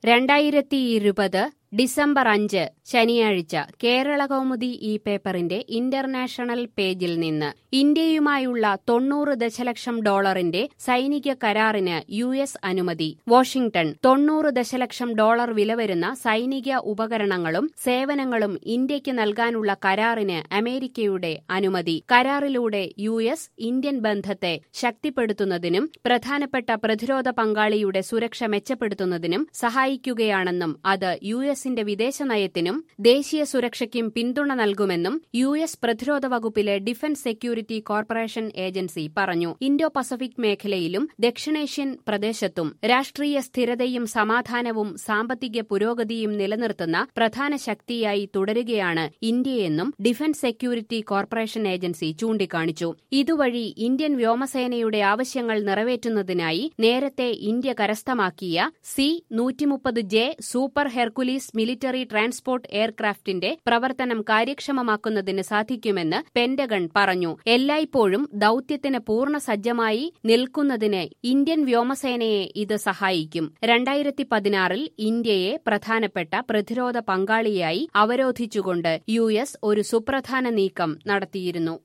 രണ്ടായിരത്തി ഇരുപത് ഡിസംബർ അഞ്ച് ശനിയാഴ്ച കേരള കൗമുദി ഈ പേപ്പറിന്റെ ഇന്റർനാഷണൽ പേജിൽ നിന്ന് ഇന്ത്യയുമായുള്ള തൊണ്ണൂറ് ദശലക്ഷം ഡോളറിന്റെ സൈനിക കരാറിന് യു എസ് അനുമതി വാഷിംഗ്ടൺ തൊണ്ണൂറ് ദശലക്ഷം ഡോളർ വില വരുന്ന സൈനിക ഉപകരണങ്ങളും സേവനങ്ങളും ഇന്ത്യയ്ക്ക് നൽകാനുള്ള കരാറിന് അമേരിക്കയുടെ അനുമതി കരാറിലൂടെ യു എസ് ഇന്ത്യൻ ബന്ധത്തെ ശക്തിപ്പെടുത്തുന്നതിനും പ്രധാനപ്പെട്ട പ്രതിരോധ പങ്കാളിയുടെ സുരക്ഷ മെച്ചപ്പെടുത്തുന്നതിനും സഹായിക്കുകയാണെന്നും അത് യു എസിന്റെ വിദേശ നയത്തിനും ദേശീയ സുരക്ഷയ്ക്കും പിന്തുണ നൽകുമെന്നും യു എസ് പ്രതിരോധ വകുപ്പിലെ ഡിഫൻസ് സെക്യൂരിറ്റി കോർപ്പറേഷൻ ഏജൻസി പറഞ്ഞു ഇൻഡോ പസഫിക് മേഖലയിലും ദക്ഷിണേഷ്യൻ പ്രദേശത്തും രാഷ്ട്രീയ സ്ഥിരതയും സമാധാനവും സാമ്പത്തിക പുരോഗതിയും നിലനിർത്തുന്ന പ്രധാന ശക്തിയായി തുടരുകയാണ് ഇന്ത്യയെന്നും ഡിഫൻസ് സെക്യൂരിറ്റി കോർപ്പറേഷൻ ഏജൻസി ചൂണ്ടിക്കാണിച്ചു ഇതുവഴി ഇന്ത്യൻ വ്യോമസേനയുടെ ആവശ്യങ്ങൾ നിറവേറ്റുന്നതിനായി നേരത്തെ ഇന്ത്യ കരസ്ഥമാക്കിയ സി നൂറ്റിമുപ്പത് J super Hercules military transport എയർക്രാഫ്റ്റിന്റെ പ്രവർത്തനം കാര്യക്ഷമമാക്കുന്നതിന് സാധിക്കുമെന്ന് പെന്റഗൺ പറഞ്ഞു എല്ലായ്പ്പോഴും ദൌത്യത്തിന് പൂർണ്ണ സജ്ജമായി നിൽക്കുന്നതിന് ഇന്ത്യൻ വ്യോമസേനയെ ഇത് സഹായിക്കും രണ്ടായിരത്തി പതിനാറിൽ ഇന്ത്യയെ പ്രധാനപ്പെട്ട പ്രതിരോധ പങ്കാളിയായി അവരോധിച്ചുകൊണ്ട് യു എസ് ഒരു സുപ്രധാന നീക്കം നടത്തിയിരുന്നു